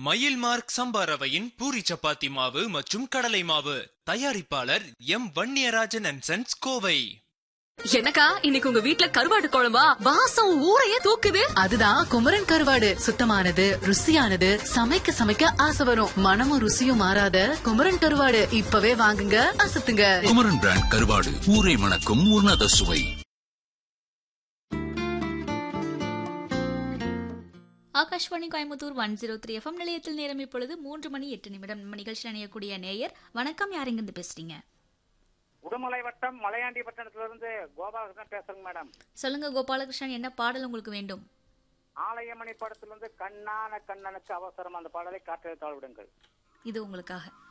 மயில் மார்க் சம்பா ரவையின் பூரி சப்பாத்தி மாவு மற்றும் கடலை மாவு தயாரிப்பாளர் M Vanniyarajan and sons Kovai எனக்கா இன்னைக்கு உங்க வீட்ல கருவாடு குழம்பா வாசம் ஊரையே தூக்குது அதுதான் குமரன் கருவாடு சுத்தமானது ருசியானது சமைக்க சமைக்க ஆசை வரும் மனமும் ருசியும் மாறாத குமரன் கருவாடு இப்பவே வாங்குங்க அசத்துங்க குமரன் பிராண்ட் கருவாடு ஊரை மணக்கும் உன்னத சுவை Akashvani Coimbatore one zero three FM நிலையத்தில் நேரம் இப்பொழுது மூன்று மணி எட்டு நிமிடம் நம்ம நிகழ்ச்சியில் அணையக்கூடிய நேயர் வணக்கம் யார் இங்கிருந்து பேசுறீங்க உடுமலை வட்டம் மலையாண்டி பட்டணத்திலிருந்து கோபாலகிருஷ்ணன் பேசுறேங்க மேடம் சொல்லுங்க கோபாலகிருஷ்ணன் என்ன பாடல் உங்களுக்கு வேண்டும் ஆலயமணி படத்திலிருந்து கண்ணான கண்ணனுக்கு அவசரம் அந்த பாடலை காற்றை தாழ்விடுங்கள் இது உங்களுக்காக